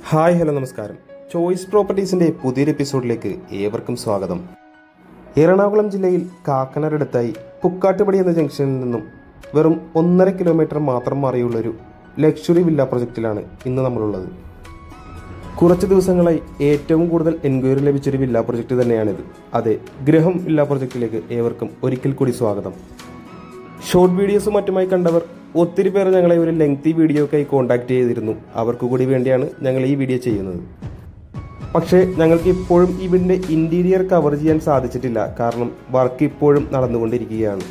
hi hello നമസ്കാരം choice പ്രോപ്പർട്ടീസിന്റെ പുതിയൊരു എപ്പിസോഡിലേക്ക് ഏവർക്കും സ്വാഗതം എറണാകുളം ജില്ലയിൽ കാക്കനാടടുത്തായി പുക്കാട്ടുപടി എന്ന ജംഗ്ഷനിൽ നിന്നും വെറും ഒന്നര കിലോമീറ്റർ മാത്രം മാറിയുള്ളൊരു ലക്ഷറി വില്ല പ്രൊജക്റ്റിലാണ് ഇന്ന് നമ്മളുള്ളത് കുറച്ച് ദിവസങ്ങളായി ഏറ്റവും കൂടുതൽ എൻക്വയറി ലഭിച്ചൊരു വില്ല പ്രൊജക്റ്റ് തന്നെയാണിത് അതെ ഗ്രഹം വില്ല പ്രൊജക്റ്റിലേക്ക് ഏവർക്കും ഒരിക്കൽ കൂടി സ്വാഗതം ഷോർട്ട് വീഡിയോസും മറ്റുമായി കണ്ടവർ ഒത്തിരി പേർ ഞങ്ങളെ ഒരു ലെങ്തി വീഡിയോക്കായി കോൺടാക്ട് ചെയ്തിരുന്നു അവർക്ക് കൂടി വേണ്ടിയാണ് ഞങ്ങൾ ഈ വീഡിയോ ചെയ്യുന്നത് പക്ഷേ ഞങ്ങൾക്ക് ഇപ്പോഴും ഈ വീടിന്റെ ഇന്റീരിയർ കവർ ചെയ്യാൻ സാധിച്ചിട്ടില്ല കാരണം വർക്ക് ഇപ്പോഴും നടന്നുകൊണ്ടിരിക്കുകയാണ്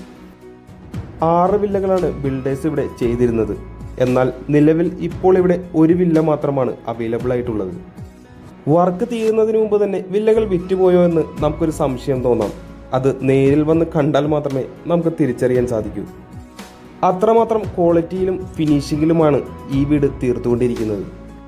ആറ് വില്ലകളാണ് ബിൽഡേഴ്സ് ഇവിടെ ചെയ്തിരുന്നത് എന്നാൽ നിലവിൽ ഇപ്പോൾ ഇവിടെ ഒരു വില്ല മാത്രമാണ് അവൈലബിൾ ആയിട്ടുള്ളത് വർക്ക് തീരുന്നതിന് മുമ്പ് തന്നെ വില്ലകൾ വിറ്റുപോയോ എന്ന് നമുക്കൊരു സംശയം തോന്നാം അത് നേരിൽ വന്ന് കണ്ടാൽ മാത്രമേ നമുക്ക് തിരിച്ചറിയാൻ സാധിക്കൂ അത്രമാത്രം ക്വാളിറ്റിയിലും ഫിനിഷിങ്ങിലുമാണ് ഈ വീട് തീർത്തുകൊണ്ടിരിക്കുന്നത്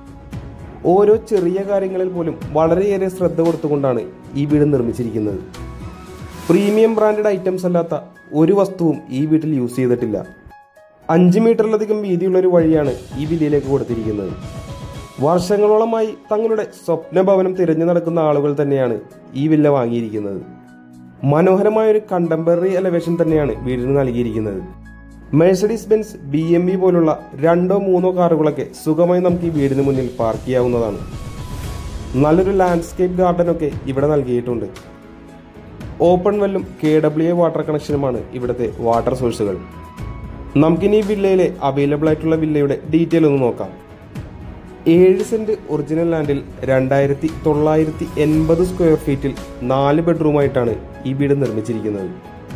ഓരോ ചെറിയ കാര്യങ്ങളിൽ പോലും വളരെയേറെ ശ്രദ്ധ കൊടുത്തുകൊണ്ടാണ് ഈ വീട് നിർമ്മിച്ചിരിക്കുന്നത് പ്രീമിയം ബ്രാൻഡഡ് ഐറ്റംസ് അല്ലാത്ത ഒരു വസ്തുവും ഈ വീട്ടിൽ യൂസ് ചെയ്തിട്ടില്ല അഞ്ച് മീറ്ററിലധികം വീതിയുള്ള ഒരു വഴിയാണ് ഈ വില്ലയിലേക്ക് കൊടുത്തിരിക്കുന്നത് വർഷങ്ങളോളമായി തങ്ങളുടെ സ്വപ്ന ഭവനം തിരഞ്ഞു നടക്കുന്ന ആളുകൾ തന്നെയാണ് ഈ വില്ല വാങ്ങിയിരിക്കുന്നത് മനോഹരമായ ഒരു കണ്ടംപററി എലവേഷൻ തന്നെയാണ് വീടിന് നൽകിയിരിക്കുന്നത് മെഴ്സഡീസ് ബെൻസ് ബി എം ബി പോലുള്ള രണ്ടോ മൂന്നോ കാറുകളൊക്കെ സുഖമായി നമുക്ക് ഈ വീടിന് മുന്നിൽ പാർക്ക് ചെയ്യാവുന്നതാണ് നല്ലൊരു ലാൻഡ്സ്കേപ്പ് ഗാർഡനൊക്കെ ഇവിടെ നൽകിയിട്ടുണ്ട് ഓപ്പൺ വെല്ലും കെ ഡബ്ല്യു എ വാട്ടർ കണക്ഷനുമാണ് ഇവിടുത്തെ വാട്ടർ സോഴ്സുകൾ നമുക്കിനി ഈ വില്ലയിലെ അവൈലബിൾ ആയിട്ടുള്ള വില്ലയുടെ ഡീറ്റെയിൽ ഒന്ന് നോക്കാം ഏഴ് സെന്റ് ഒറിജിനൽ ലാൻഡിൽ രണ്ടായിരത്തി തൊള്ളായിരത്തി എൺപത് സ്ക്വയർ ഫീറ്റിൽ നാല് ബെഡ്റൂമായിട്ടാണ് ഈ വീട് നിർമ്മിച്ചിരിക്കുന്നത്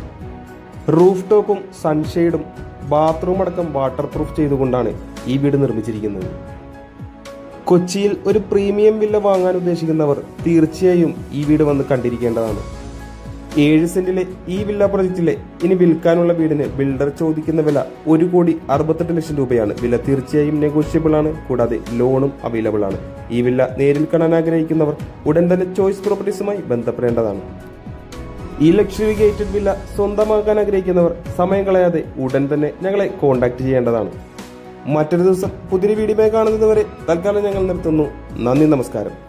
റൂഫ് ടോപ്പും സൺഷെയ്ഡും ബാത്റൂം അടക്കം വാട്ടർ പ്രൂഫ് ചെയ്തുകൊണ്ടാണ് ഈ വീട് നിർമ്മിച്ചിരിക്കുന്നത് കൊച്ചിയിൽ ഒരു പ്രീമിയം വില്ല വാങ്ങാൻ ഉദ്ദേശിക്കുന്നവർ തീർച്ചയായും ഈ വീട് വന്ന് കണ്ടിരിക്കേണ്ടതാണ് ഏഴ് സെന്റിലെ ഈ വില്ല പ്രൊജക്റ്റിലെ ഇനി വിൽക്കാനുള്ള വീടിന് ബിൽഡർ ചോദിക്കുന്ന വില ഒരു കോടി അറുപത്തെട്ട് ലക്ഷം രൂപയാണ് വില തീർച്ചയായും നെഗോഷ്യബിൾ ആണ് കൂടാതെ ലോണും അവൈലബിൾ ആണ് ഈ വില്ല നേരിൽ കാണാൻ ആഗ്രഹിക്കുന്നവർ ഉടൻ തന്നെ ചോയ്സ് പ്രോപ്പർട്ടീസുമായി ബന്ധപ്പെടേണ്ടതാണ് ഈ ലക്ഷറി ഗേറ്റഡ് വില്ല സ്വന്തമാക്കാൻ ആഗ്രഹിക്കുന്നവർ സമയം കളയാതെ ഉടൻ തന്നെ ഞങ്ങളെ കോൺടാക്ട് ചെയ്യേണ്ടതാണ് മറ്റൊരു ദിവസം പുതിയൊരു വീഡിയോ കാണുന്നതുവരെ തൽക്കാലം ഞങ്ങൾ നിർത്തുന്നു നന്ദി നമസ്കാരം